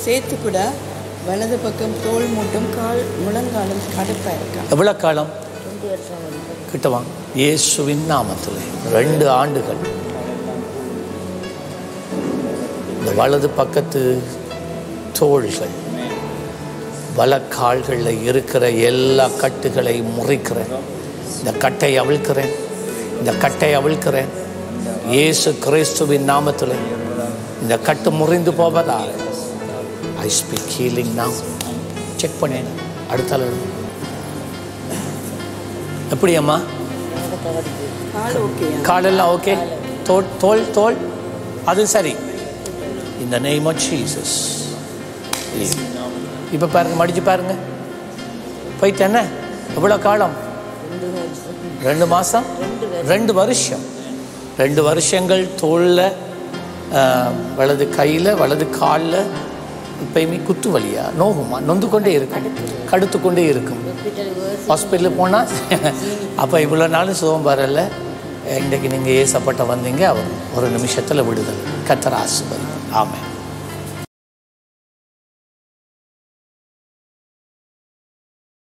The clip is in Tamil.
சேர்த்து கூட வலது பக்கம் தோல் மூட்டும் கால் முழங்காலும் கடுப்பா இருக்கா எவ்வளோ காலம் ரெண்டு வருஷம் வந்து கிட்ட வாங்க இயேசுவின் நாமத்தில் ரெண்டு ஆண்டுகள் இந்த வலது பக்கத்து தோள்கள் வலக்கால்களில் இருக்கிற எல்லா கட்டுகளையும் முறிக்கிறேன் இந்த கட்டை அவிழ்க்கிறேன் இந்த கட்டை அவிழ்க்கிறேன் இயேசு கிறிஸ்துவின் நாமத்தில் இந்த கட்டு முறிந்து போவதா ஐ ஸ்பீக் ஹீலிங் நான் செக் பண்ணேன் அடுத்த ஆள் எப்படி அம்மா எனக்கு வலிக்கு கால் ஓகேயா காலெல்லாம் ஓகே தோல் தோல் தோல் அது சரி இந்த நெய்ம் ஆஃப் ஜீசஸ் இப்போ பாருங்க மடிச்சு பாருங்க போயிட்டு என்ன எவ்வளோ காலம் ரெண்டு வருஷம் ரெண்டு மாதம் ரெண்டு வருஷம் ரெண்டு வருஷங்கள் தோளில் வலது கையில் வலது காலில் எப்பயுமே குத்து வலியா நோகுமா நொந்து கொண்டே இருக்கும் கடுத்து கொண்டே இருக்கும் ஹாஸ்பிட்டல் வேர்ஸ் ஹாஸ்பிட்டலுக்கு போனால் அப்போ இவ்வளோ நாள் சுகம் வரல இன்றைக்கு நீங்கள் ஏசப்பட்ட வந்தீங்க அவர் ஒரு நிமிஷத்தில் விடுதல் கத்தர ஆசுபதி ஆமென்